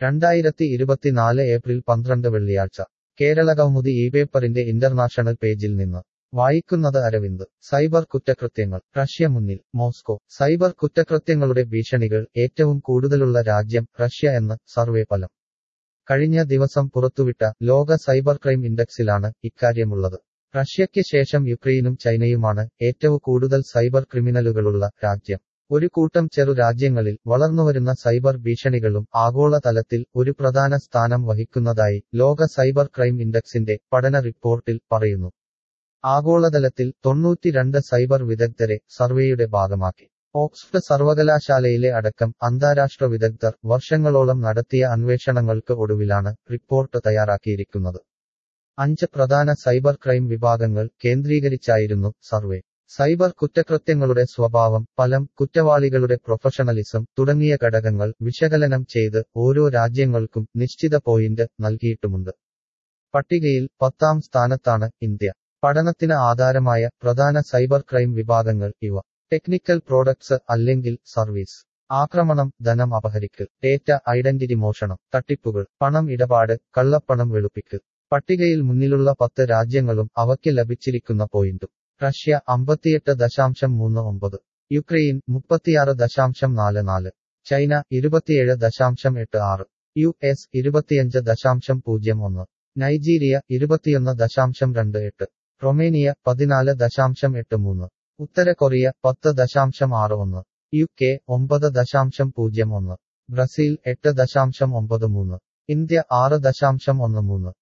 രണ്ടായിരത്തി ഇരുപത്തിനാല് ഏപ്രിൽ പന്ത്രണ്ട് വെള്ളിയാഴ്ച കേരളകൗമുദി ഈ പേപ്പറിന്റെ ഇന്റർനാഷണൽ പേജിൽ നിന്ന് വായിക്കുന്നത് അരവിന്ദ് സൈബർ കുറ്റകൃത്യങ്ങൾ റഷ്യ മുന്നിൽ മോസ്കോ സൈബർ കുറ്റകൃത്യങ്ങളുടെ ഭീഷണികൾ ഏറ്റവും കൂടുതലുള്ള രാജ്യം റഷ്യ എന്ന് സർവേ ഫലം കഴിഞ്ഞ ദിവസം പുറത്തുവിട്ട ലോക സൈബർ ക്രൈം ഇൻഡെക്സിലാണ് ഇക്കാര്യമുള്ളത് റഷ്യയ്ക്ക് ശേഷം യുക്രൈനും ചൈനയുമാണ് ഏറ്റവും കൂടുതൽ സൈബർ ക്രിമിനലുകളുള്ള രാജ്യം ഒരു കൂട്ടം ചെറു രാജ്യങ്ങളിൽ വളർന്നുവരുന്ന സൈബർ ഭീഷണികളും ആഗോളതലത്തിൽ ഒരു പ്രധാന സ്ഥാനം വഹിക്കുന്നതായി ലോക സൈബർ ക്രൈം ഇൻഡെക്സിന്റെ പഠന റിപ്പോർട്ടിൽ പറയുന്നു ആഗോളതലത്തിൽ തൊണ്ണൂറ്റിരണ്ട് സൈബർ വിദഗ്ധരെ സർവേയുടെ ഭാഗമാക്കി ഓക്സ്ഫഡ് സർവകലാശാലയിലെ അടക്കം അന്താരാഷ്ട്ര വിദഗ്ധർ വർഷങ്ങളോളം നടത്തിയ അന്വേഷണങ്ങൾക്ക് ഒടുവിലാണ് റിപ്പോർട്ട് തയ്യാറാക്കിയിരിക്കുന്നത് അഞ്ച് പ്രധാന സൈബർ ക്രൈം വിഭാഗങ്ങൾ കേന്ദ്രീകരിച്ചായിരുന്നു സർവേ സൈബർ കുറ്റകൃത്യങ്ങളുടെ സ്വഭാവം ഫലം കുറ്റവാളികളുടെ പ്രൊഫഷണലിസം തുടങ്ങിയ ഘടകങ്ങൾ വിശകലനം ചെയ്ത് ഓരോ രാജ്യങ്ങൾക്കും നിശ്ചിത പോയിന്റ് നൽകിയിട്ടുമുണ്ട് പട്ടികയിൽ പത്താം സ്ഥാനത്താണ് ഇന്ത്യ പഠനത്തിന് ആധാരമായ പ്രധാന സൈബർ ക്രൈം വിഭാഗങ്ങൾ ഇവ ടെക്നിക്കൽ പ്രോഡക്ട്സ് അല്ലെങ്കിൽ സർവീസ് ആക്രമണം ധനം അപഹരിക്കൽ ഡേറ്റ ഐഡന്റിറ്റി മോഷണം തട്ടിപ്പുകൾ പണം ഇടപാട് കള്ളപ്പണം വെളുപ്പിക്കൽ പട്ടികയിൽ മുന്നിലുള്ള പത്ത് രാജ്യങ്ങളും അവയ്ക്ക് ലഭിച്ചിരിക്കുന്ന പോയിന്റും റഷ്യ അമ്പത്തിയെട്ട് ദശാംശം മൂന്ന് ഒമ്പത് യുക്രൈൻ മുപ്പത്തിയാറ് ദശാംശം നാല് നാല് ചൈന ഇരുപത്തിയേഴ് ദശാംശം എട്ട് ആറ് യു എസ് ഇരുപത്തിയഞ്ച് ദശാംശം പൂജ്യം ഒന്ന് നൈജീരിയ ഇരുപത്തിയൊന്ന് ദശാംശം രണ്ട് എട്ട് റൊമേനിയ പതിനാല് ദശാംശം എട്ട് മൂന്ന് ഉത്തര കൊറിയ പത്ത് ദശാംശം ആറ് ഒന്ന് യു കെ ഒമ്പത് ദശാംശം പൂജ്യം ഒന്ന് ബ്രസീൽ എട്ട് ദശാംശം ഒമ്പത് മൂന്ന് ഇന്ത്യ ആറ് ദശാംശം ഒന്ന് മൂന്ന്